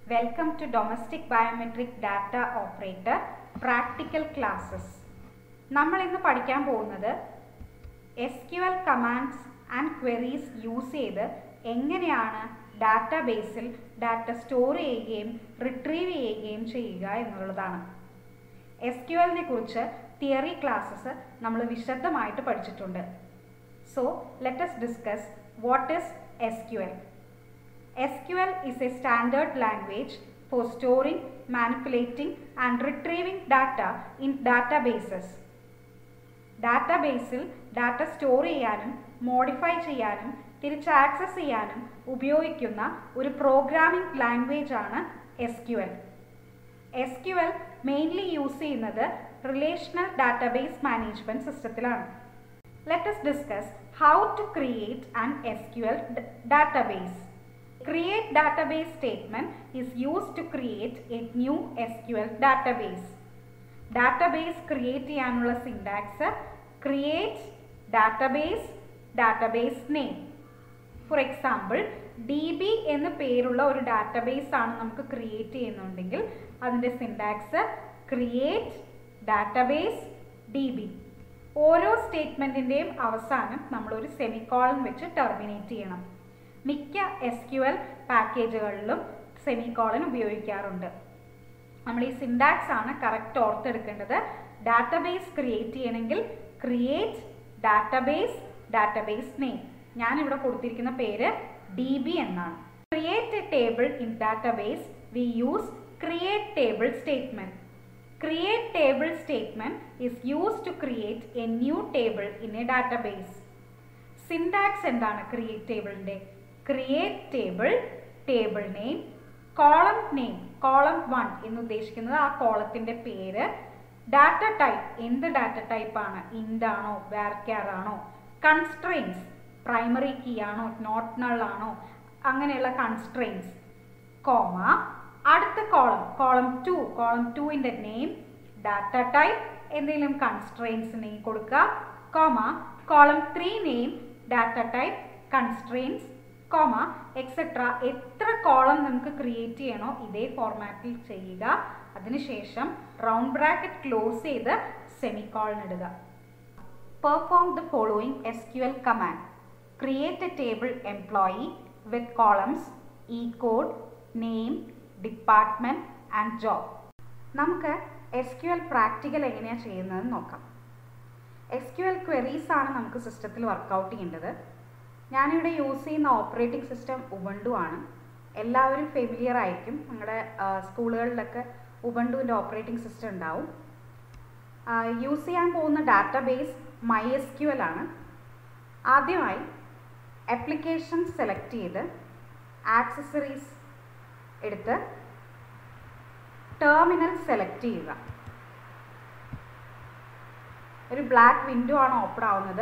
Welcome to Domestic Biometric Data Operator Practical Classes. നമ്മൾ ഇന്ന് പഠിക്കാൻ പോകുന്നത് S Q L commands and queries use ചെയ്ത് എങ്ങനെയാണ് ഡാറ്റാബേസിൽ ഡാറ്റ സ്റ്റോർ ചെയ്യുകയും റിട്രീവ് ചെയ്യുകയും ചെയ്യുക എന്നുള്ളതാണ് എസ് ക്യു എല്ലിനെ കുറിച്ച് തിയറി ക്ലാസ്സസ് നമ്മൾ വിശദമായിട്ട് പഠിച്ചിട്ടുണ്ട് so let's discuss what is S Q L SQL is a standard language for storing, manipulating and retrieving data in databases. ഡാറ്റാബേസിൽ ഡാറ്റ സ്റ്റോർ ചെയ്യാനും മോഡിഫൈ ചെയ്യാനും തിരിച്ച് ആക്സസ് ചെയ്യാനും ഉപയോഗിക്കുന്ന ഒരു പ്രോഗ്രാമിംഗ് ലാംഗ്വേജ് ആണ് S Q L S Q L mainly use ചെയ്യുന്നത് relational database management സിസ്റ്റത്തിലാണ് let's discuss how to create an S Q L database create database statement is used to create a new SQL database. Database create ചെയ്യാനുള്ള syntax create database database name for example D B എന്ന് പേരുള്ള ഒരു database ആണ് നമുക്ക് create ചെയ്യുന്നുണ്ടെങ്കിൽ അതിൻ്റെ syntax create database D B ഓരോ സ്റ്റേറ്റ്മെൻറ്റിൻ്റെയും അവസാനം നമ്മളൊരു സെമിക്കോളൻ വെച്ച് ടെർമിനേറ്റ് ചെയ്യണം മിക്ക എസ് ക്യു എൽ പാക്കേജുകളിലും സെമിക്കോളൻ ഉപയോഗിക്കാറുണ്ട് നമ്മൾ ഈ സിൻഡാക്സ് ആണ് കറക്റ്റ് ഓർത്തെടുക്കേണ്ടത് ഡാറ്റാബേസ് ക്രിയേറ്റ് ചെയ്യണമെങ്കിൽ ക്രിയേറ്റ് ഡാറ്റാബേസ് ഡാറ്റാബേസ് നെയിം ഞാനിവിടെ കൊടുത്തിരിക്കുന്ന പേര് ഡി ബി എന്നാണ് create a table in database we use create table statement create table statement is use to create a new table in a database syntax എന്താണ് create ടേബിളിൻ്റെ create table table name column name column one എന്ന് ഉദ്ദേശിക്കുന്നത് ആ കോളത്തിൻ്റെ പേര് data type എന്ത് data type ആണ് int ആണോ വാർക്യാർ ആണോ കൺസ്ട്രെയിൻസ് പ്രൈമറി കീ ആണോ നോട്ട് നൾ ആണോ അങ്ങനെയുള്ള കൺസ്ട്രെയിൻസ് കോമ അടുത്ത കോളം കോളം ടു കോളം ടുവിൻ്റെ നെയിം ഡാറ്റ ടൈപ്പ് എന്തെങ്കിലും കൺസ്ട്രെയിൻസ് നെയിം കൊടുക്കുക comma column three name data type constraints comma etcetera എത്ര കോളം നമുക്ക് ക്രിയേറ്റ് ചെയ്യണോ ഇതേ ഫോർമാറ്റിൽ ചെയ്യുക അതിനുശേഷം റൗണ്ട് ബ്രാക്കറ്റ് ക്ലോസ് ചെയ്ത് സെമിക്കോളൻ ഇടുക perform the following S Q L command create a table employee with columns E code name department and job നമുക്ക് എസ് ക്യു എൽ പ്രാക്ടിക്കൽ എങ്ങനെയാണ് ചെയ്യുന്നതെന്ന് നോക്കാം എസ് ക്യു എൽ ക്വരീസ് ആണ് നമുക്ക് സിസ്റ്റത്തിൽ workout ചെയ്യേണ്ടത് ഞാനിവിടെ യൂസ് ചെയ്യുന്ന ഓപ്പറേറ്റിംഗ് സിസ്റ്റം ഉബണ്ടു ആണ് എല്ലാവരും ഫെമിലിയർ ആയിരിക്കും നിങ്ങളുടെ സ്കൂളുകളിലൊക്കെ ഉബണ്ടുവിൻ്റെ ഓപ്പറേറ്റിംഗ് സിസ്റ്റം ഉണ്ടാവും യൂസ് ചെയ്യാൻ പോകുന്ന database my S Q L ആണ് ആദ്യമായി ആപ്ലിക്കേഷൻ സെലക്ട് ചെയ്ത് ആക്സസറീസ് എടുത്ത് ടെർമിനൽ സെലക്ട് ചെയ്യുക ഒരു ബ്ലാക്ക് വിൻഡോ ആണ് ഓപ്പൺ ആവുന്നത്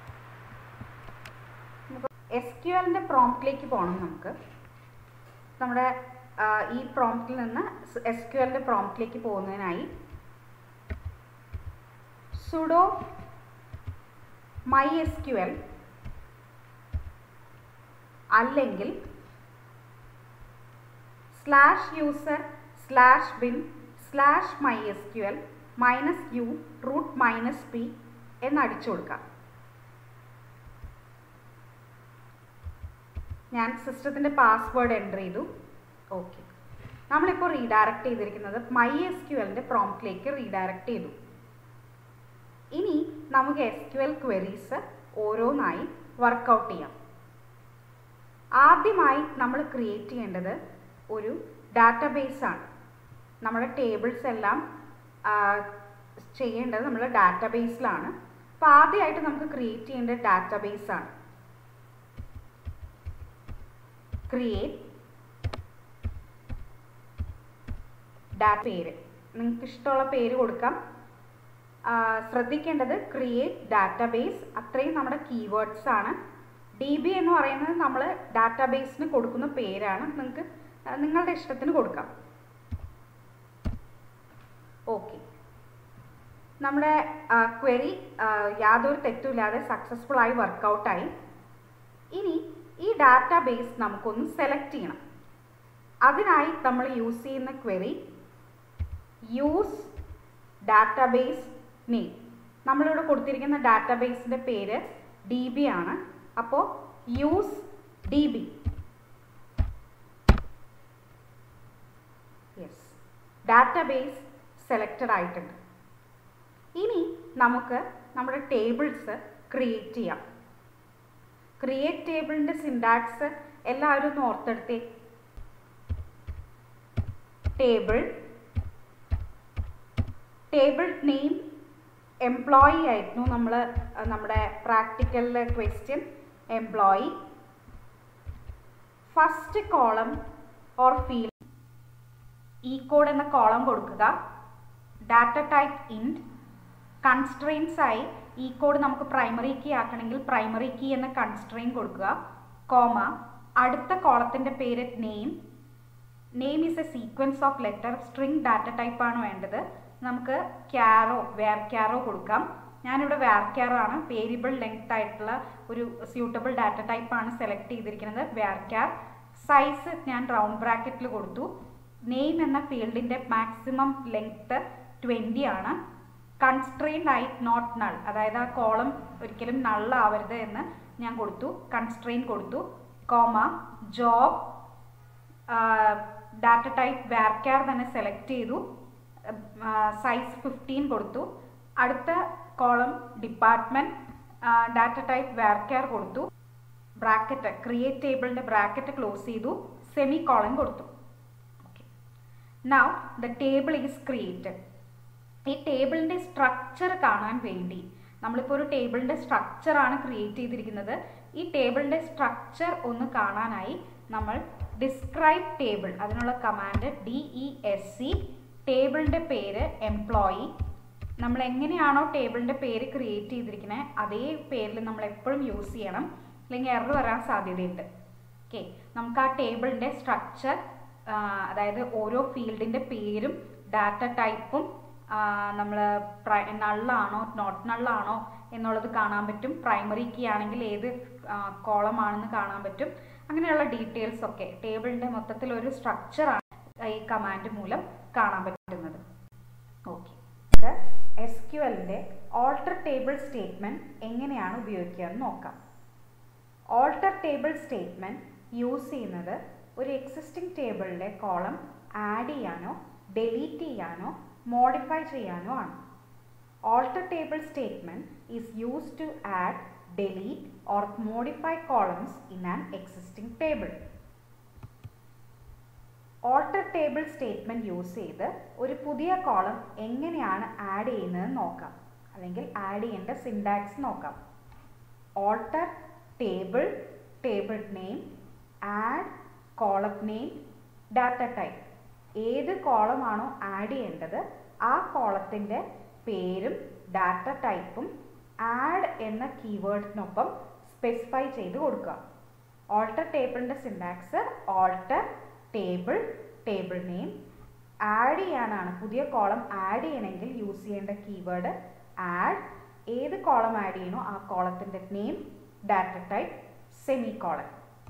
എസ് ക്യു എല്ലിൻ്റെ പ്രോംപ്റ്റിലേക്ക് പോകണം നമുക്ക് നമ്മുടെ ഈ പ്രോംപ്റ്റിൽ നിന്ന് എസ് ക്യു എല്ലിൻ്റെ പ്രോംപ്റ്റിലേക്ക് പോകുന്നതിനായി sudo my S Q L അല്ലെങ്കിൽ slash user slash bin slash my S Q L minus U root minus P എന്ന് അടിച്ചു കൊടുക്കാം ഞാൻ സിസ്റ്റത്തിൻ്റെ പാസ്വേഡ് എൻ്റർ ചെയ്തു ഓക്കെ നമ്മളിപ്പോൾ റീഡയറക്റ്റ് ചെയ്തിരിക്കുന്നത് മൈ എസ് ക്യു എല്ലിൻ്റെ പ്രോംപ്റ്റിലേക്ക് റീഡയറക്റ്റ് ചെയ്തു ഇനി നമുക്ക് എസ് ക്യു എൽ ക്വരീസ് ഓരോന്നായി വർക്കൗട്ട് ചെയ്യാം ആദ്യമായി നമ്മൾ ക്രിയേറ്റ് ചെയ്യേണ്ടത് ഒരു ഡാറ്റാബേസ് ആണ് നമ്മുടെ ടേബിൾസ് എല്ലാം ചെയ്യേണ്ടത് നമ്മൾ ഡാറ്റാബേസിലാണ് അപ്പോൾ ആദ്യമായിട്ട് നമുക്ക് ക്രിയേറ്റ് ചെയ്യേണ്ട ഡാറ്റാബേസ് ആണ് ക്രിയേറ്റ് ഡാറ്റ പേര് നിങ്ങൾക്ക് ഇഷ്ടമുള്ള പേര് കൊടുക്കാം ശ്രദ്ധിക്കേണ്ടത് ക്രിയേറ്റ് ഡാറ്റാബേസ് അത്രയും നമ്മുടെ കീവേഡ്സ് ആണ് ഡി ബി എന്ന് പറയുന്നത് നമ്മൾ ഡാറ്റാബേസിന് കൊടുക്കുന്ന പേരാണ് നിങ്ങൾക്ക് നിങ്ങളുടെ ഇഷ്ടത്തിന് കൊടുക്കാം ഓക്കെ നമ്മുടെ ക്വരി യാതൊരു തെറ്റുമില്ലാതെ സക്സസ്ഫുൾ ആയി വർക്കൗട്ടായി ഇനി ഈ ഡാറ്റാബേസ് നമുക്കൊന്ന് സെലക്ട് ചെയ്യണം അതിനായി നമ്മൾ യൂസ് ചെയ്യുന്ന ക്വറി യൂസ് ഡാറ്റാബേസ് നെയിം നമ്മളിവിടെ കൊടുത്തിരിക്കുന്ന ഡാറ്റാബേസിൻ്റെ പേര് ഡി ബി ആണ് അപ്പോൾ use D B yes database selected ആയിട്ടുണ്ട് ഇനി നമുക്ക് നമ്മുടെ ടേബിൾസ് ക്രിയേറ്റ് ചെയ്യാം ക്രിയേറ്റ് ടേബിളിൻ്റെ സിൻഡാക്സ് എല്ലാവരും ഒന്ന് ഓർത്തെടുത്തേ ടേബിൾ ടേബിൾ നെയിം എംപ്ലോയി ആയിരുന്നു നമ്മൾ നമ്മുടെ പ്രാക്ടിക്കലിൽ question employee first column or field E code എന്ന കോളം കൊടുക്കുക ഡാറ്റ ടൈപ്പ് ഇൻറ്റ് കൺസ്ട്രെയിൻസ് ആയി ഈ കോഡ് നമുക്ക് പ്രൈമറി കീ ആക്കണമെങ്കിൽ പ്രൈമറി കീ എന്ന കൺസ്ട്രെയിൻ കൊടുക്കുക കോമ അടുത്ത കോളത്തിൻ്റെ പേര് name name is a sequence of letter string data type ആണ് വേണ്ടത് നമുക്ക് ക്യാറോ വേർ ക്യാറോ കൊടുക്കാം ഞാനിവിടെ വേർ ക്യാറോ ആണ് വേരിയബിൾ ലെങ്ത് ആയിട്ടുള്ള ഒരു സ്യൂട്ടബിൾ ഡാറ്റ ടൈപ്പ് ആണ് സെലക്ട് ചെയ്തിരിക്കുന്നത് വേർ ക്യാർ സൈസ് ഞാൻ റൗണ്ട് ബ്രാക്കറ്റിൽ കൊടുത്തു നെയിം എന്ന ഫീൽഡിൻ്റെ മാക്സിമം ലെങ്ത്ത് ട്വൻറ്റി ആണ് കൺസ്ട്രെയിൻഡ് ആയി നോട്ട് നൾ അതായത് ആ കോളം ഒരിക്കലും നള്ളാവരുത് എന്ന് ഞാൻ കൊടുത്തു കൺസ്ട്രെയിൻ കൊടുത്തു comma job data type varchar തന്നെ സെലക്ട് ചെയ്തു സൈസ് ഫിഫ്റ്റീൻ കൊടുത്തു അടുത്ത column department data type varchar കൊടുത്തു ബ്രാക്കറ്റ് ക്രിയേറ്റ് ടേബിളിൻ്റെ ബ്രാക്കറ്റ് ക്ലോസ് ചെയ്തു സെമി കോളം കൊടുത്തു okay now the table is created ഈ ടേബിളിൻ്റെ സ്ട്രക്ചർ കാണാൻ വേണ്ടി നമ്മളിപ്പോൾ ഒരു ടേബിളിൻ്റെ സ്ട്രക്ചറാണ് ക്രിയേറ്റ് ചെയ്തിരിക്കുന്നത് ഈ ടേബിളിൻ്റെ സ്ട്രക്ചർ ഒന്ന് കാണാനായി നമ്മൾ ഡിസ്ക്രൈബ് ടേബിൾ അതിനുള്ള command D E S C ടേബിളിൻ്റെ പേര് എംപ്ലോയി നമ്മൾ എങ്ങനെയാണോ ടേബിളിൻ്റെ പേര് ക്രിയേറ്റ് ചെയ്തിരിക്കുന്നത് അതേ പേരിൽ നമ്മൾ എപ്പോഴും യൂസ് ചെയ്യണം അല്ലെങ്കിൽ എറർ വരാൻ സാധ്യതയുണ്ട് ഓക്കെ നമുക്ക് ആ ടേബിളിൻ്റെ സ്ട്രക്ചർ അതായത് ഓരോ ഫീൽഡിൻ്റെ പേരും ഡാറ്റ ടൈപ്പും നമ്മൾ നള്ളാണോ നോട്ട് നള്ളാണോ എന്നുള്ളത് കാണാൻ പറ്റും പ്രൈമറി കീ ആണെങ്കിൽ ഏത് കോളം ആണെന്ന് കാണാൻ പറ്റും അങ്ങനെയുള്ള ഡീറ്റെയിൽസ് ഒക്കെ ടേബിളിൻ്റെ മൊത്തത്തിൽ ഒരു സ്ട്രക്ചറാണ് ഈ കമാൻഡ് മൂലം കാണാൻ പറ്റുന്നത് ഓക്കെ ഇത് എസ് ക്യു എല്ലിൻ്റെ ഓൾട്ടർ ടേബിൾ സ്റ്റേറ്റ്മെൻറ്റ് എങ്ങനെയാണ് ഉപയോഗിക്കുക എന്ന് നോക്കാം ഓൾട്ടർ ടേബിൾ സ്റ്റേറ്റ്മെൻറ്റ് യൂസ് ചെയ്യുന്നത് ഒരു എക്സിസ്റ്റിംഗ് ടേബിളിലെ കോളം ആഡ് ചെയ്യാനോ ഡെലീറ്റ് ചെയ്യാനോ മോഡിഫൈ ചെയ്യാനോ ആണ് alter table statement is use to add delete or modify columns in an existing table. Alter table statement use ചെയ്ത് ഒരു പുതിയ കോളം എങ്ങനെയാണ് ആഡ് ചെയ്യുന്നതെന്ന് നോക്കാം അല്ലെങ്കിൽ ആഡ് ചെയ്യേണ്ട സിൻഡാക്സ് നോക്കാം alter table table name add column name data type ഏത് കോളമാണോ ആഡ് ചെയ്യേണ്ടത് ആ കോളത്തിൻ്റെ പേരും ഡാറ്റ ടൈപ്പും ആഡ് എന്ന കീവേഡിനൊപ്പം സ്പെസിഫൈ ചെയ്ത് കൊടുക്കുക ഓൾട്ടർ ടേബിളിൻ്റെ syntax alter table table name add ചെയ്യാനാണ് പുതിയ കോളം ആഡ് ചെയ്യണമെങ്കിൽ യൂസ് ചെയ്യേണ്ട കീവേഡ് ആഡ് ഏത് കോളം ആഡ് ചെയ്യണോ ആ കോളത്തിൻ്റെ name data type semi colon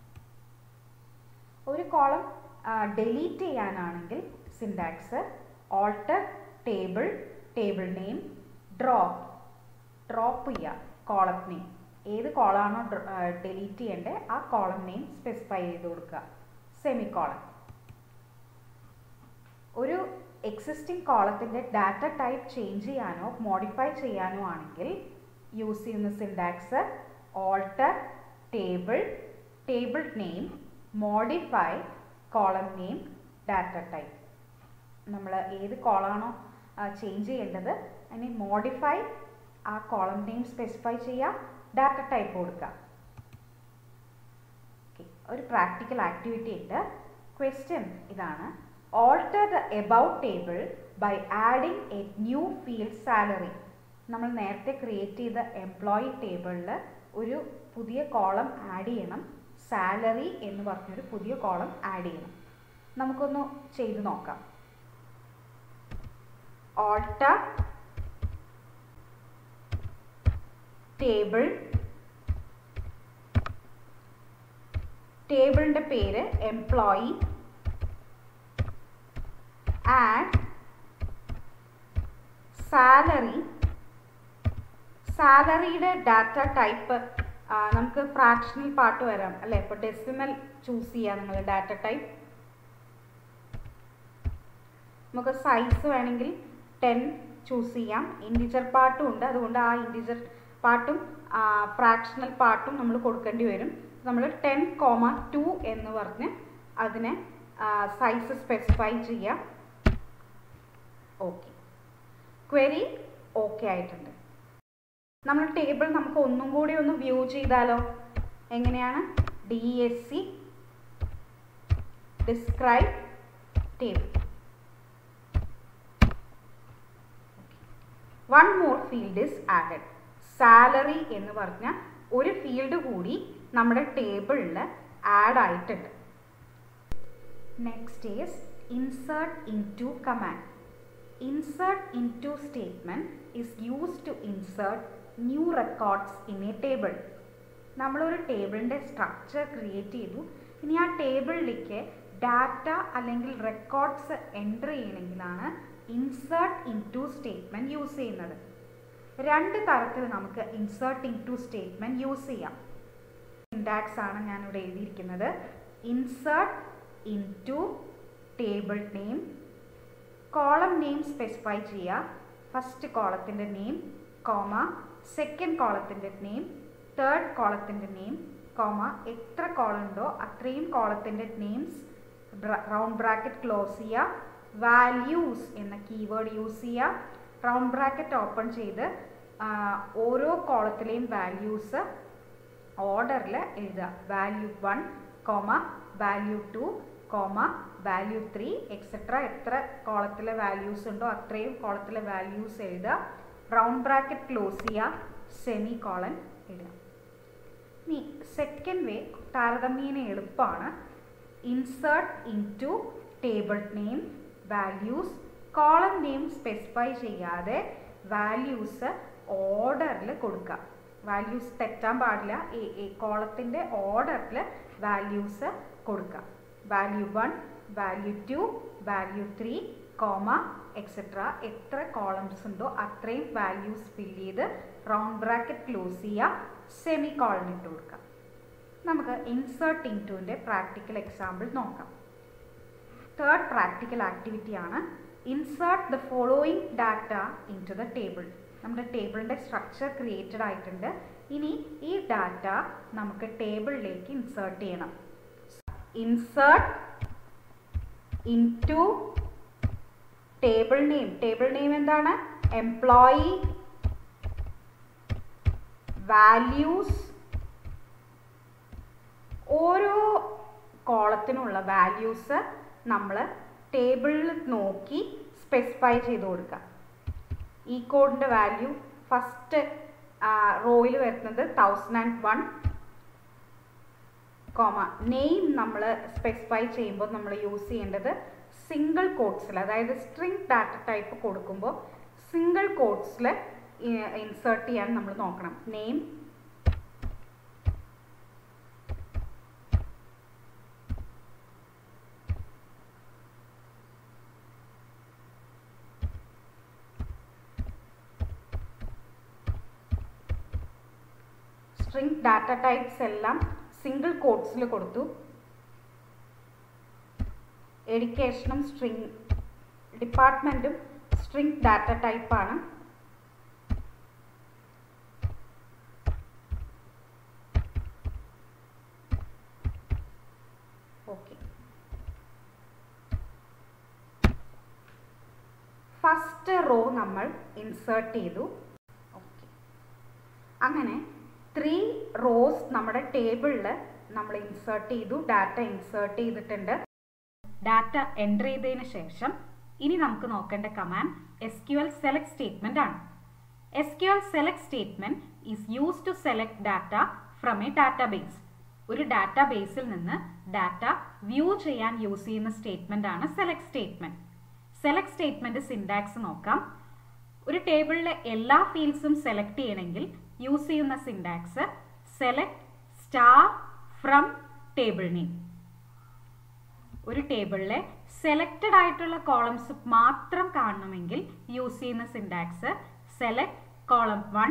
ഒരു കോളം ഡെലീറ്റ് ചെയ്യാനാണെങ്കിൽ syntax alter table table name drop drop ചെയ്യുക കോളം നെയിം ഏത് കോളാണോ ഡെലീറ്റ് ചെയ്യേണ്ടത് ആ കോളം നെയിം സ്പെസിഫൈ ചെയ്ത് കൊടുക്കുക സെമി കോളം ഒരു എക്സിസ്റ്റിംഗ് കോളത്തിൻ്റെ ഡാറ്റ ടൈപ്പ് ചേഞ്ച് ചെയ്യാനോ മോഡിഫൈ ചെയ്യാനോ ആണെങ്കിൽ യൂസ് ചെയ്യുന്ന syntax alter table table name modify column name data type നമ്മൾ ഏത് കോളാണോ ചേഞ്ച് ചെയ്യേണ്ടത് അതിന് മോഡിഫൈ ആ കോളം നെയിം സ്പെസിഫൈ ചെയ്യുക ഡാറ്റ ടൈപ്പ് കൊടുക്കുക ഓക്കെ ഒരു പ്രാക്ടിക്കൽ ആക്ടിവിറ്റി ഉണ്ട് ക്വസ്റ്റ്യൻ ഇതാണ് alter the about table by adding a new field salary നമ്മൾ നേരത്തെ ക്രിയേറ്റ് ചെയ്ത എംപ്ലോയി ടേബിളിൽ ഒരു പുതിയ കോളം ആഡ് ചെയ്യണം സാലറി എന്ന് പറഞ്ഞൊരു പുതിയ കോളം ആഡ് ചെയ്യണം നമുക്കൊന്ന് ചെയ്ത് നോക്കാം ഓൾട്ടർ ടേബിൾ ടേബിളിൻ്റെ പേര് എംപ്ലോയി സാലറിയുടെ ഡാറ്റ ടൈപ്പ് നമുക്ക് ഫ്രാക്ഷണൽ പാർട്ട് വരാം അല്ലേ ഇപ്പോൾ ഡെസിമൽ ചൂസ് ചെയ്യാം നിങ്ങൾ ഡാറ്റ ടൈപ്പ് നമുക്ക് സൈസ് വേണമെങ്കിൽ ടെൻ ചൂസ് ചെയ്യാം ഇൻഡിജർ പാർട്ടും ഉണ്ട് അതുകൊണ്ട് ആ ഇൻഡിജർ പാർട്ടും ഫ്രാക്ഷണൽ പാർട്ടും നമ്മൾ കൊടുക്കേണ്ടി വരും നമ്മൾ ടെൻ കോമ ടു എന്ന് പറഞ്ഞ് അതിനെ സൈസ് സ്പെസിഫൈ ചെയ്യാം ഓക്കെ ക്വരി ഓക്കെ ആയിട്ടുണ്ട് നമ്മൾ ടേബിൾ നമുക്ക് ഒന്നും കൂടി ഒന്ന് വ്യൂ ചെയ്താലോ എങ്ങനെയാണ് D S C describe table one more field is added salary എന്ന് പറഞ്ഞ ഒരു ഫീൽഡ് കൂടി നമ്മുടെ ടേബിളിൽ ആഡ് ആയിട്ടുണ്ട് next is insert into command insert into statement is use to insert new records in a table നമ്മളൊരു ടേബിളിൻ്റെ സ്ട്രക്ചർ ക്രിയേറ്റ് ചെയ്തു ഇനി ആ ടേബിളിലേക്ക് ഡാറ്റ അല്ലെങ്കിൽ റെക്കോർഡ്സ് എൻ്റർ ചെയ്യണമെങ്കിലാണ് insert into statement use ചെയ്യുന്നത് രണ്ട് തരത്തിൽ നമുക്ക് insert into statement use ചെയ്യാം സിൻടാക്സ് ആണ് ഞാനിവിടെ എഴുതിയിരിക്കുന്നത് insert into table name column name specify ചെയ്യുക ഫസ്റ്റ് കോളത്തിൻ്റെ നെയിം കോമ സെക്കൻഡ് കോളത്തിൻ്റെ നെയിം തേർഡ് കോളത്തിൻ്റെ നെയിം കോമ എത്ര കോളം ഉണ്ടോ അത്രയും കോളത്തിൻ്റെ നെയിംസ് റൗണ്ട് ബ്രാക്കറ്റ് ക്ലോസ് ചെയ്യുക വാല്യൂസ് എന്ന കീവേഡ് യൂസ് ചെയ്യുക റൗണ്ട് ബ്രാക്കറ്റ് ഓപ്പൺ ചെയ്ത് ഓരോ കോളത്തിലെയും വാല്യൂസ് ഓർഡറിൽ എഴുതുക value one comma value two comma value three etcetera എത്ര കോളത്തിലെ വാല്യൂസ് ഉണ്ടോ അത്രയും കോളത്തിലെ വാല്യൂസ് എഴുതുക റൗണ്ട് ബ്രാക്കറ്റ് ക്ലോസ് ചെയ്യുക സെമി കോളൻ ഇടുക ഇനി സെക്കൻഡ് വേ താരതമ്യേന എളുപ്പമാണ് insert into table name values column name specify ചെയ്യാതെ വാല്യൂസ് ഓർഡറിൽ കൊടുക്കുക വാല്യൂസ് തെറ്റാൻ പാടില്ല ഈ കോളത്തിൻ്റെ ഓർഡറിൽ വാല്യൂസ് കൊടുക്കുക value one value two value three comma etcetera എത്ര കോളംസ് ഉണ്ടോ അത്രയും വാല്യൂസ് ഫിൽ ചെയ്ത് റൗണ്ട് ബ്രാക്കറ്റ് ക്ലോസ് ചെയ്യുക സെമി കോളൻ ഇട്ട് കൊടുക്കുക നമുക്ക് ഇൻസേർട്ട് ഇൻ ടുവിൻ്റെ പ്രാക്ടിക്കൽ എക്സാമ്പിൾ നോക്കാം തേർഡ് പ്രാക്ടിക്കൽ ആക്ടിവിറ്റി ആണ് insert the following data into the table നമ്മുടെ ടേബിളിൻ്റെ സ്ട്രക്ചർ ക്രിയേറ്റഡ് ആയിട്ടുണ്ട് ഇനി ഈ ഡാറ്റ നമുക്ക് ടേബിളിലേക്ക് ഇൻസേർട്ട് ചെയ്യണം insert into table name table name എന്താണ് എംപ്ലോയി വാല്യൂസ് ഓരോ കോളത്തിനുള്ള വാല്യൂസ് നമ്മൾ ടേബിളിൽ നോക്കി സ്പെസിഫൈ ചെയ്ത് കൊടുക്കുക ഈ കോഡിൻ്റെ വാല്യൂ ഫസ്റ്റ് റോയിൽ വരുന്നത് thousand and one comma name നമ്മൾ സ്പെസിഫൈ ചെയ്യുമ്പോൾ നമ്മൾ യൂസ് ചെയ്യേണ്ടത് സിംഗിൾ കോഡ്സിൽ അതായത് സ്ട്രിങ് ഡാറ്റ ടൈപ്പ് കൊടുക്കുമ്പോൾ സിംഗിൾ കോഡ്സിൽ ഇൻസേർട്ട് ചെയ്യാൻ നമ്മൾ നോക്കണം നെയിം സ്ട്രിങ് ഡാറ്റ ടൈപ്സ് എല്ലാം സിംഗിൾ കോഡ്സിൽ കൊടുത്തു എഡ്യൂക്കേഷനും സ്ട്രിങ് ഡിപ്പാർട്ട്മെൻറ്റും സ്ട്രിങ് ഡാറ്റ ടൈപ്പാണ് ഓക്കെ ഫസ്റ്റ് റോ നമ്മൾ ഇൻസേർട്ട് ചെയ്തു ഓക്കെ അങ്ങനെ ത്രീ റോസ് നമ്മുടെ ടേബിളിൽ നമ്മൾ ഇൻസേർട്ട് ചെയ്തു ഡാറ്റ ഇൻസേർട്ട് ചെയ്തിട്ടുണ്ട് ഡാറ്റ എൻ്റർ ചെയ്തതിന് ശേഷം ഇനി നമുക്ക് നോക്കേണ്ട command S Q L select statement ആണ് S Q L select statement is use to select data from a database ഒരു ഡാറ്റാബേസിൽ നിന്ന് ഡാറ്റ വ്യൂ ചെയ്യാൻ യൂസ് ചെയ്യുന്ന സ്റ്റേറ്റ്മെൻ്റ് ആണ് select statement select statement syntax നോക്കാം ഒരു ടേബിളിലെ എല്ലാ ഫീൽഡ്സും സെലക്ട് ചെയ്യണമെങ്കിൽ യൂസ് ചെയ്യുന്ന syntax select star from table name ഒരു ടേബിളിലെ സെലക്റ്റഡ് ആയിട്ടുള്ള കോളംസ് മാത്രം കാണണമെങ്കിൽ യൂസ് ചെയ്യുന്ന syntax select column one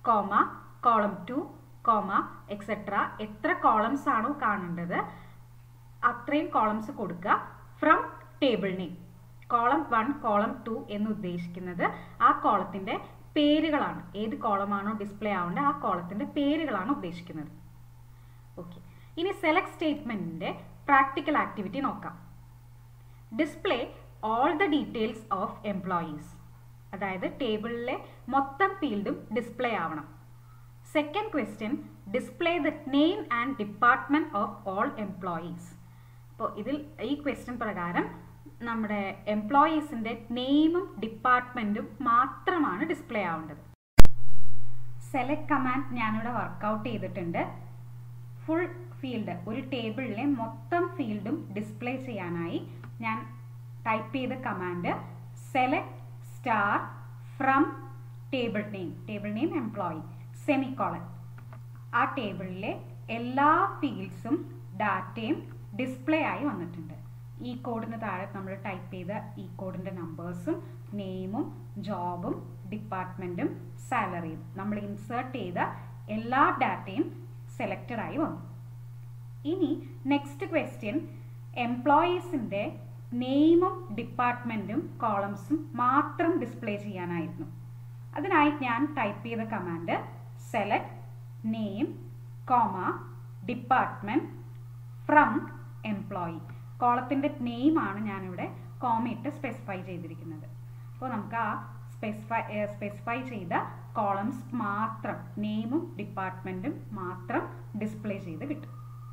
comma column two comma etcetera എത്ര കോളംസ് ആണോ കാണേണ്ടത് അത്രയും കോളംസ് കൊടുക്കുക from table name column one column two എന്ന് ഉദ്ദേശിക്കുന്നത് ആ കോളത്തിൻ്റെ പേരുകളാണ് ഏത് കോളമാണോ ഡിസ്പ്ലേ ആവേണ്ടത് ആ കോളത്തിൻ്റെ പേരുകളാണ് ഉദ്ദേശിക്കുന്നത് ഓക്കെ ഇനി സെലക്ട് സ്റ്റേറ്റ്മെൻറ്റിൻ്റെ പ്രാക്ടിക്കൽ ആക്ടിവിറ്റി നോക്കാം display all the details of employees അതായത് ടേബിളിലെ മൊത്തം ഫീൽഡും ഡിസ്പ്ലേ ആവണം second question display the name and department of all employees അപ്പോൾ ഇതിൽ ഈ ക്വസ്റ്റ്യൻ പ്രകാരം നമ്മുടെ എംപ്ലോയീസിൻ്റെ നെയിമും ഡിപ്പാർട്ട്മെൻറ്റും മാത്രമാണ് ഡിസ്പ്ലേ ആവേണ്ടത് സെലക്ട് കമാൻഡ് ഞാനിവിടെ വർക്കൗട്ട് ചെയ്തിട്ടുണ്ട് ഫുൾ ഫീൽഡ് ഒരു ടേബിളിലെ മൊത്തം ഫീൽഡും ഡിസ്പ്ലേ ചെയ്യാനായി ഞാൻ ടൈപ്പ് ചെയ്ത command select star from table name table name employee semicolon ആ ടേബിളിലെ എല്ലാ ഫീൽഡ്സും ഡാറ്റയും ഡിസ്പ്ലേ ആയി വന്നിട്ടുണ്ട് ഈ കോഡിന് താഴെ നമ്മൾ ടൈപ്പ് ചെയ്ത ഈ കോഡിൻ്റെ നമ്പേഴ്സും നെയിമും ജോബും ഡിപ്പാർട്ട്മെൻറ്റും സാലറിയും നമ്മൾ ഇൻസേർട്ട് ചെയ്ത എല്ലാ ഡാറ്റയും സെലക്റ്റഡ് ആയി വന്നു ഇനി നെക്സ്റ്റ് ക്വസ്റ്റ്യൻ എംപ്ലോയീസിൻ്റെ നെയിമും ഡിപ്പാർട്ട്മെൻറ്റും കോളംസും മാത്രം ഡിസ്പ്ലേ ചെയ്യാനായിരുന്നു അതിനായി ഞാൻ ടൈപ്പ് ചെയ്ത command select name comma department from employee കോളത്തിൻ്റെ നെയിമാണ് ഞാനിവിടെ കോമയിട്ട് സ്പെസിഫൈ ചെയ്തിരിക്കുന്നത് അപ്പോൾ നമുക്ക് ആ സ്പെസിഫൈ സ്പെസിഫൈ ചെയ്ത കോളംസ് മാത്രം നെയിമും ഡിപ്പാർട്ട്മെൻറ്റും മാത്രം ഡിസ്പ്ലേ ചെയ്ത് കിട്ടും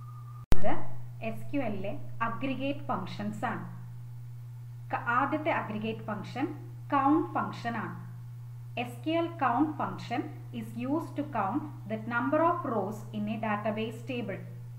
എസ് ക്യു എല്ലിലെ അഗ്രിഗേറ്റ് ഫങ്ഷൻസ് ആണ് ആദ്യത്തെ അഗ്രിഗേറ്റ് ഫങ്ഷൻ കൗണ്ട് ഫങ്ഷൻ ആണ് SQL count function is used to count the number of rows in a database table.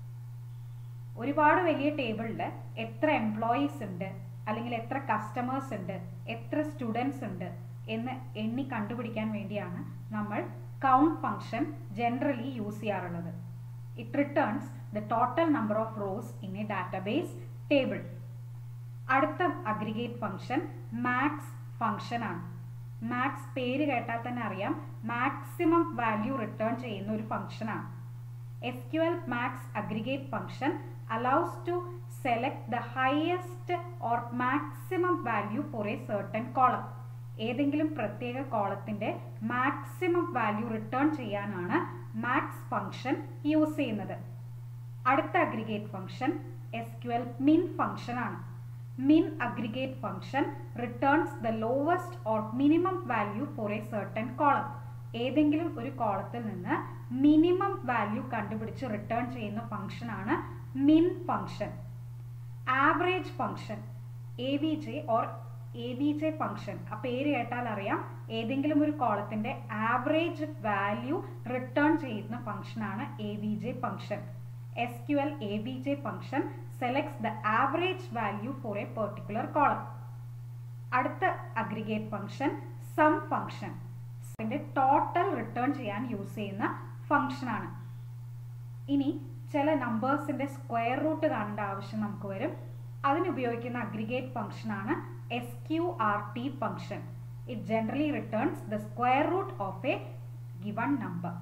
ഒരുപാട് വലിയ ടേബിളിൽ എത്ര എംപ്ലോയീസ് ഉണ്ട് അല്ലെങ്കിൽ എത്ര കസ്റ്റമേഴ്സ് ഉണ്ട് എത്ര സ്റ്റുഡൻസ് ഉണ്ട് എന്ന് എണ്ണി കണ്ടുപിടിക്കാൻ വേണ്ടിയാണ് നമ്മൾ കൗണ്ട് ഫംഗ്ഷൻ ജനറലി യൂസ് ചെയ്യാറുള്ളത് it returns the total number of rows in a database table അടുത്ത അഗ്രിഗേറ്റ് ഫംഗ്ഷൻ മാക്സ് ഫംഗ്ഷൻ ആണ് മാക്സ് പേര് കേട്ടാൽ തന്നെ അറിയാം മാക്സിമം വാല്യൂ റിട്ടേൺ ചെയ്യുന്ന ഒരു ഫംഗ്ഷനാണ് S Q L max aggregate function allows to select the highest or maximum value for a certain column ഏതെങ്കിലും പ്രത്യേക കോളത്തിൻ്റെ മാക്സിമം വാല്യൂ റിട്ടേൺ ചെയ്യാനാണ് മാക്സ് ഫംഗ്ഷൻ യൂസ് ചെയ്യുന്നത് അടുത്ത aggregate function S Q L min function ആണ് min aggregate function returns the lowest or minimum value for a certain column ഏതെങ്കിലും ഒരു കോളത്തിൽ നിന്ന് മിനിമം വാല്യൂ കണ്ടുപിടിച്ച് റിട്ടേൺ ചെയ്യുന്ന ഫംഗ്ഷൻ ആണ് min function average function A V G or A V G function ആ പേര് കേട്ടാൽ അറിയാം ഏതെങ്കിലും ഒരു കോളത്തിന്റെ ആവറേജ് വാല്യൂ റിട്ടേൺ ചെയ്യുന്ന ഫംഗ്ഷൻ ആണ് A V G function S Q L A V G function selects the average value for a particular column അടുത്ത അഗ്രിഗേറ്റ് ഫംഗ്ഷൻ സം ഫംഗ്ഷൻ അതിൻ്റെ ടോട്ടൽ റിട്ടേൺ ചെയ്യാൻ യൂസ് ചെയ്യുന്ന ഫംഗ്ഷനാണ് ഇനി ചില നമ്പേഴ്സിൻ്റെ സ്ക്വയർ റൂട്ട് കാണേണ്ട ആവശ്യം നമുക്ക് വരും അതിനുപയോഗിക്കുന്ന അഗ്രിഗേറ്റ് ഫംഗ്ഷനാണ് S Q R T function it generally returns the square root of a given number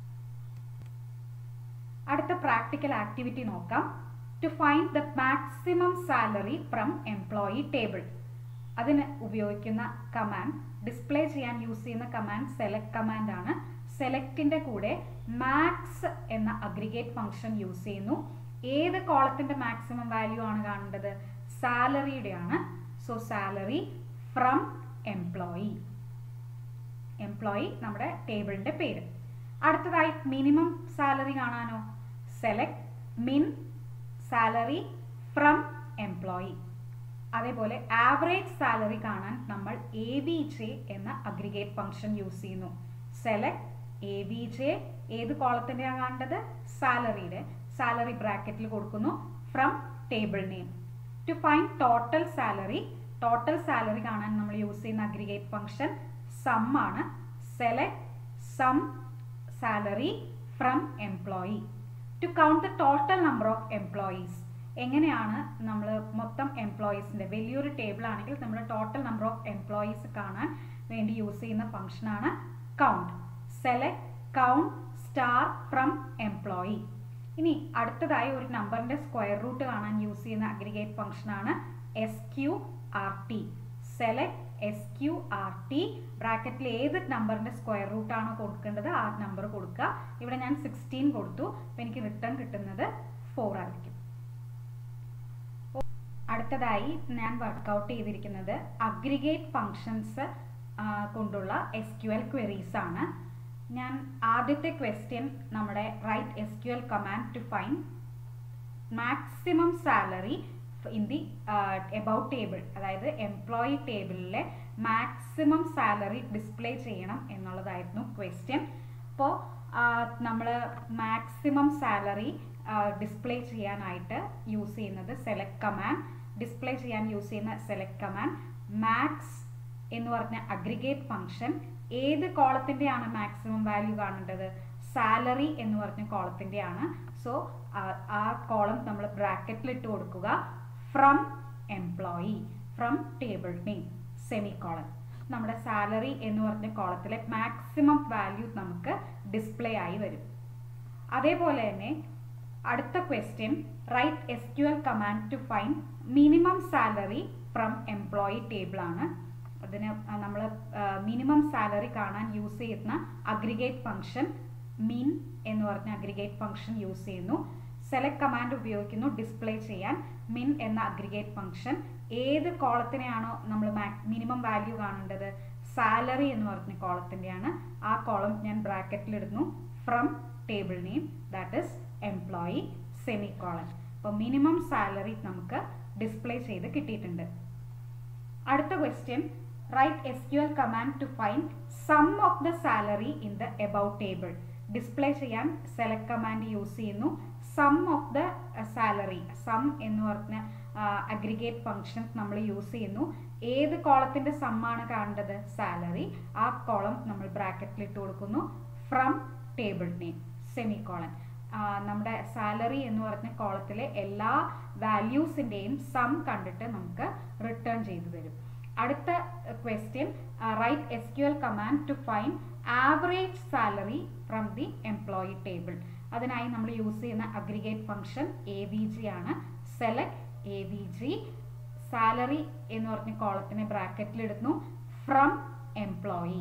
അടുത്ത പ്രാക്ടിക്കൽ ആക്ടിവിറ്റി നോക്കാം to find the maximum salary from employee table അതിന് ഉപയോഗിക്കുന്ന കമാൻഡ് ഡിസ്പ്ലേ ചെയ്യാൻ യൂസ് ചെയ്യുന്ന കമാൻഡ് സെലക്ട് കമാൻഡ് ആണ് സെലക്റ്റിൻ്റെ കൂടെ max എന്ന അഗ്രിഗേറ്റ് ഫംഗ്ഷൻ യൂസ് ചെയ്യുന്നു ഏത് കോളത്തിൻ്റെ മാക്സിമം വാല്യൂ ആണ് കാണേണ്ടത് സാലറിയുടെയാണ് so salary from employee employee നമ്മുടെ ടേബിളിൻ്റെ പേര് അടുത്തതായി മിനിമം സാലറി കാണാനോ select min salary from employee അതേപോലെ ആവറേജ് സാലറി കാണാൻ നമ്മൾ എ വി ജെ എന്ന അഗ്രിഗേറ്റ് ഫംഗ്ഷൻ യൂസ് ചെയ്യുന്നു സെലക്ട് എ വി ജെ ഏത് കോളത്തിൻ്റെയാണ് കാണേണ്ടത് സാലറിയുടെ സാലറി ബ്രാക്കറ്റിൽ കൊടുക്കുന്നു from table name to find total salary total salary കാണാൻ നമ്മൾ യൂസ് ചെയ്യുന്ന അഗ്രിഗേറ്റ് ഫംഗ്ഷൻ സം ആണ് select sum salary from employee to count the total number of employees എങ്ങനെയാണ് നമ്മൾ മൊത്തം എംപ്ലോയീസിൻ്റെ വലിയൊരു ടേബിൾ ആണെങ്കിൽ നമ്മൾ ടോട്ടൽ നമ്പർ ഓഫ് എംപ്ലോയീസ് കാണാൻ വേണ്ടി യൂസ് ചെയ്യുന്ന ഫംഗ്ഷനാണ് count select count star from employee ഇനി അടുത്തതായി ഒരു നമ്പറിന്റെ സ്ക്വയർ റൂട്ട് കാണാൻ യൂസ് ചെയ്യുന്ന അഗ്രിഗേറ്റ് ഫംഗ്ഷൻ ആണ് S Q R T select S Q R T ബ്രാക്കറ്റിൽ ഏത് നമ്പറിന്റെ സ്ക്വയർ റൂട്ട് ആണോ കൊടുക്കേണ്ടത് ആ നമ്പർ കൊടുക്കുക ഇവിടെ ഞാൻ സിക്സ്റ്റീൻ കൊടുത്തു അപ്പം എനിക്ക് റിട്ടേൺ കിട്ടുന്നത് ഫോർ ആയിരിക്കും അടുത്തതായി ഞാൻ വർക്കൗട്ട് ചെയ്തിരിക്കുന്നത് അഗ്രിഗേറ്റ് ഫങ്ഷൻസ് കൊണ്ടുള്ള എസ് ക്യു എൽ ക്വറീസ് ആണ് ഞാൻ ആദ്യത്തെ ക്വസ്റ്റ്യൻ നമ്മുടെ write S Q L command to find maximum salary in the above table അതായത് എംപ്ലോയി ടേബിളിലെ മാക്സിമം സാലറി ഡിസ്പ്ലേ ചെയ്യണം എന്നുള്ളതായിരുന്നു ക്വസ്റ്റ്യൻ അപ്പോൾ നമ്മൾ മാക്സിമം സാലറി ഡിസ്പ്ലേ ചെയ്യാനായിട്ട് യൂസ് ചെയ്യുന്നത് സെലക്ട് കമാൻഡ് ഡിസ്പ്ലേ ചെയ്യാൻ യൂസ് ചെയ്യുന്ന സെലക്ട് കമാൻഡ് മാക്സ് എന്ന് പറഞ്ഞ അഗ്രിഗേറ്റ് ഫംഗ്ഷൻ ഏത് കോളത്തിൻ്റെയാണ് മാക്സിമം വാല്യൂ കാണേണ്ടത് സാലറി എന്ന് പറഞ്ഞ കോളത്തിൻ്റെയാണ് സോ ആ കോളം നമ്മൾ ബ്രാക്കറ്റിൽ ഇട്ട് കൊടുക്കുക from employee from table name semi colon നമ്മുടെ സാലറി എന്ന് പറഞ്ഞ കോളത്തിലെ മാക്സിമം വാല്യൂ നമുക്ക് ഡിസ്പ്ലേ ആയി വരും അതേപോലെ തന്നെ അടുത്ത question write S Q L command to find minimum salary from employee table ആണ് അതിന് നമ്മൾ മിനിമം സാലറി കാണാൻ യൂസ് ചെയ്യുന്ന അഗ്രിഗേറ്റ് ഫംഗ്ഷൻ മീൻ എന്ന് പറഞ്ഞ അഗ്രിഗേറ്റ് ഫംഗ്ഷൻ യൂസ് ചെയ്യുന്നു സെലക്ട് കമാൻഡ് ഉപയോഗിക്കുന്നു ഡിസ്പ്ലേ ചെയ്യാൻ മിൻ എന്ന അഗ്രിഗേറ്റ് ഫംഗ്ഷൻ ഏത് കോളത്തിനെയാണോ നമ്മൾ മിനിമം വാല്യൂ കാണേണ്ടത് സാലറി എന്ന് പറഞ്ഞ കോളത്തിൻ്റെയാണ് ആ കോളം ഞാൻ ബ്രാക്കറ്റിൽ ഇടുന്നു from table name that is employee semicolon അപ്പോൾ മിനിമം സാലറി നമുക്ക് ഡിസ്പ്ലേ ചെയ്ത് കിട്ടിയിട്ടുണ്ട് അടുത്ത question write S Q L command to find sum of the salary in the about table display ചെയ്യാൻ സെലക്ട് കമാൻഡ് യൂസ് ചെയ്യുന്നു sum of the salary sum എന്ന് പറഞ്ഞ aggregate function നമ്മൾ യൂസ് ചെയ്യുന്നു ഏത് കോളത്തിന്റെ സമ്മാണ് കാണേണ്ടത് സാലറി ആ കോളം നമ്മൾ ബ്രാക്കറ്റിൽ ഇട്ട് കൊടുക്കുന്നു from table name semicolon നമ്മുടെ സാലറി എന്ന് പറഞ്ഞ കോളത്തിലെ എല്ലാ വാല്യൂസിൻ്റെയും സം കണ്ടിട്ട് നമുക്ക് റിട്ടേൺ ചെയ്തു തരും അടുത്ത question write S Q L command to find average salary from the employee table അതിനായി നമ്മൾ യൂസ് ചെയ്യുന്ന aggregate function A V G ആണ് select A V G salary എന്ന് പറഞ്ഞ കോളത്തിനെ ബ്രാക്കറ്റിൽ ഇടുന്നു ഫ്രം എംപ്ലോയി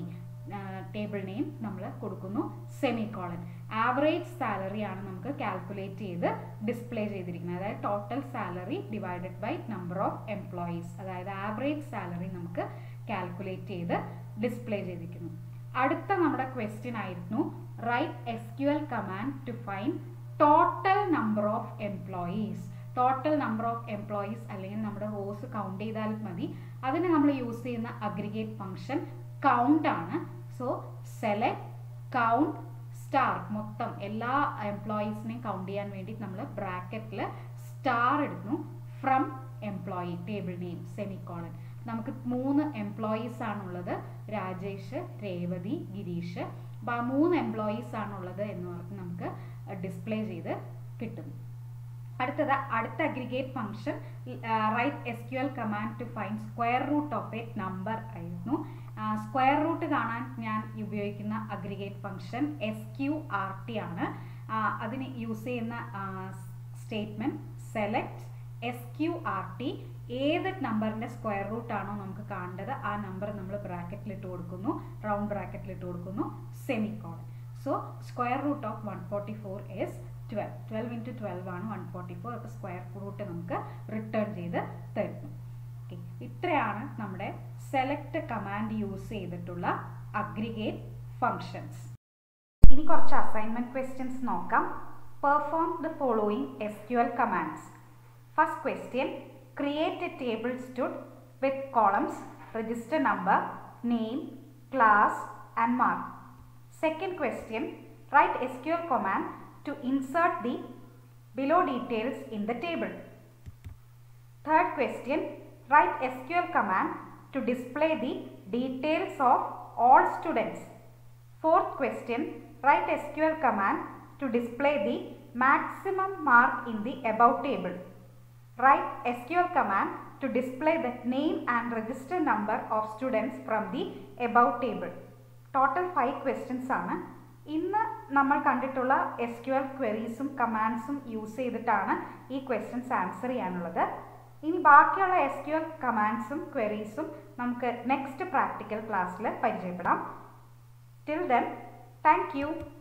ടേബിൾ നെയിം നമ്മൾ കൊടുക്കുന്നു സെമി കോളൻ ആവറേജ് സാലറി ആണ് നമുക്ക് കാൽക്കുലേറ്റ് ചെയ്ത് ഡിസ്പ്ലേ ചെയ്തിരിക്കുന്നത് അതായത് total salary divided by number of employees അതായത് ആവറേജ് സാലറി നമുക്ക് കാൽക്കുലേറ്റ് ചെയ്ത് ഡിസ്പ്ലേ ചെയ്തിരിക്കുന്നു അടുത്ത നമ്മുടെ ക്വസ്റ്റ്യൻ ആയിരുന്നു write S Q L command to find total number of employees total number of employees അല്ലെങ്കിൽ നമ്മുടെ റോസ് കൗണ്ട് ചെയ്താൽ മതി അതിന് നമ്മൾ യൂസ് ചെയ്യുന്ന അഗ്രിഗേറ്റ് ഫംഗ്ഷൻ കൗണ്ട് ആണ് സോ സെലക്ട് കൗണ്ട് സ്റ്റാർ മൊത്തം എല്ലാ എംപ്ലോയീസിനെയും കൗണ്ട് ചെയ്യാൻ വേണ്ടി നമ്മൾ ബ്രാക്കറ്റിൽ സ്റ്റാർ ഇടുന്നു from employee table name semicolon നമുക്ക് മൂന്ന് എംപ്ലോയീസ് ആണുള്ളത് രാജേഷ് രേവതി ഗിരീഷ് അപ്പോൾ ആ മൂന്ന് എംപ്ലോയീസ് ആണുള്ളത് എന്ന് പറഞ്ഞ് നമുക്ക് ഡിസ്പ്ലേ ചെയ്ത് കിട്ടുന്നു അടുത്തത് അടുത്ത aggregate function write S Q L command to find square root of a number ആയിരുന്നു സ്ക്വയർ റൂട്ട് കാണാൻ ഞാൻ ഉപയോഗിക്കുന്ന aggregate function S Q R T ആണ് അതിന് യൂസ് ചെയ്യുന്ന statement select S Q R T ഏത് നമ്പറിന്റെ സ്ക്വയർ റൂട്ട് ആണോ നമുക്ക് കാണേണ്ടത് ആ നമ്പർ നമ്മൾ ബ്രാക്കറ്റിൽ ഇട്ട് കൊടുക്കുന്നു റൗണ്ട് ബ്രാക്കറ്റിൽ ഇട്ട് കൊടുക്കുന്നു semicolon so square root of one forty four is twelve twelve into twelve ആണ് വൺ ഫോർട്ടി ഫോർ അപ്പോൾ സ്ക്വയർ റൂട്ട് നമുക്ക് റിട്ടേൺ ചെയ്ത് തരുന്നു ഓക്കെ ഇത്രയാണ് നമ്മുടെ സെലക്ട് കമാൻഡ് യൂസ് ചെയ്തിട്ടുള്ള അഗ്രിഗേറ്റ് ഫങ്ഷൻസ് ഇനി കുറച്ച് അസൈൻമെന്റ് ക്വസ്റ്റ്യൻസ് നോക്കാം perform the following S Q L commands first question create a table stud with columns register number name class and mark second question write S Q L command to insert the below details in the table. Third question, write SQL command to display the details of all students. Fourth question, write SQL command to display the maximum mark in the above table. Write SQL command to display the name and register number of students from the above table. Total 5 questions ആണ് ഇന്ന് നമ്മൾ കണ്ടിട്ടുള്ള S Q L ക്വരീസും കമാൻഡ്സും use ചെയ്തിട്ടാണ് ഈ questions answer ചെയ്യാനുള്ളത് ഇനി ബാക്കിയുള്ള എസ് ക്യു എൽ കമാൻഡ്സും ക്വരീസും നമുക്ക് നെക്സ്റ്റ് പ്രാക്ടിക്കൽ ക്ലാസ്സിൽ പരിചയപ്പെടാം ടിൽ ദെൻ താങ്ക് യു